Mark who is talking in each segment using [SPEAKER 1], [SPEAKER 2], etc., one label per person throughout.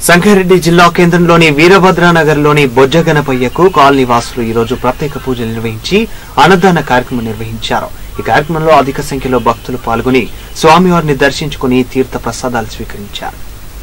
[SPEAKER 1] సంగారెడ్డి జిల్లా కేంద్రంలోని వీరభద్రనగర్లోని బొజ్జగనపయ్యకు కాలనీ వాసులు ఈ రోజు ప్రత్యేక పూజలు నిర్వహించి అన్నదాన కార్యక్రమం నిర్వహించారు ఈ కార్యక్రమంలో అధిక సంఖ్యలో భక్తులు పాల్గొని స్వామివారిని దర్శించుకుని తీర్థ ప్రసాదాలు స్వీకరించారు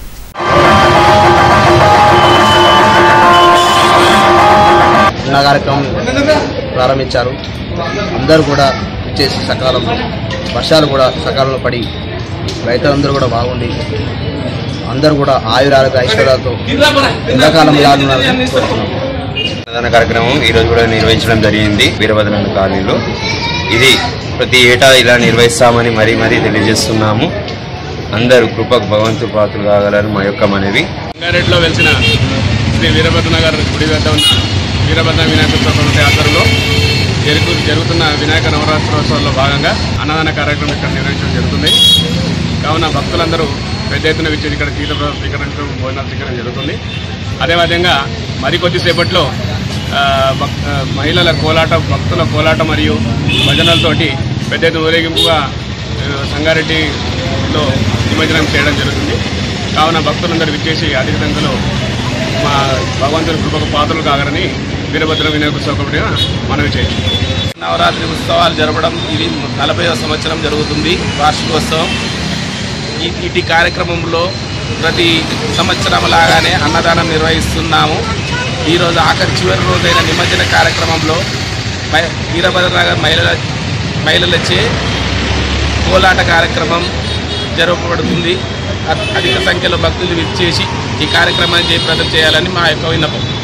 [SPEAKER 2] అన్న కార్యక్రమం ప్రారంభించారు అందరూ కూడా ఇచ్చేసి సకాలంలో వర్షాలు కూడా సకాలంలో పడి రైతులందరూ కూడా బాగుండి అందరూ కూడా ఆయురారోగ్య ఐశ్వర్యాలతో ఎండాకాలం ఇలాగున్నారని కోరుతున్నాం
[SPEAKER 3] అన్నదాన కార్యక్రమం ఈ రోజు కూడా నిర్వహించడం జరిగింది వీరభద్రనాథ కాలనీలో ఇది ప్రతి ఏటా ఇలా నిర్వహిస్తామని మరీ మరీ తెలియజేస్తున్నాము అందరూ కృపకు భగవంతు పాత్రలు కాగలరు మా యొక్క మనవి
[SPEAKER 4] రంగారెడ్డిలో వెలిసిన శ్రీ వీరభద్రనగర్ గుడి వద్ద ఉన్న వీరభద్ర వినాయక చతుర్థి ఆధ్వర్యంలో జరుగు జరుగుతున్న వినాయక నవరాత్రోత్సవాల్లో భాగంగా అన్నదాన కార్యక్రమం ఇక్కడ నిర్వహించడం జరుగుతుంది కావున భక్తులందరూ పెద్ద ఎత్తున విచ్చేసి ఇక్కడ తీర్థ స్వీకరించడం భోజనాలు స్వీకరించడం జరుగుతుంది అదేవిధంగా మరికొద్దిసేపట్లో ఆ, భక్- ఆ, మహిళల కోలాట భక్తుల కోలాట మరియు భజనలతోటి పెద్ద ఎత్తున ఊరేగింపుగా ఆ, సంగారెడ్డిలో నిమజ్జనం చేయడం జరుగుతుంది కావున భక్తులందరూ విచ్చేసి అధిక సంఖ్యలో మా భగవంతుని కృపకు పాత్రలు కాగరని వీరభద్ర వినాయక సౌకర్య మనవి చేయండి
[SPEAKER 5] నవరాత్రి ఉత్సవాలు జరపడం ఇది నలభై సంవత్సరం జరుగుతుంది వార్షికోత్సవం ఈ ఇటు కార్యక్రమంలో ప్రతి సంవత్సరం లాగానే అన్నదానం నిర్వహిస్తున్నాము ఈరోజు ఆఖరి చివరి రోజైన నిమజ్జన కార్యక్రమంలో మహి- వీరభద్రనగర్ మహిళల మహిళలచే కోలాట కార్యక్రమం జరపబడుతుంది అ- అధిక సంఖ్యలో భక్తులు విచ్చేసి ఈ కార్యక్రమాన్ని జయప్రదం చేయాలని మా యొక్క విన్నపం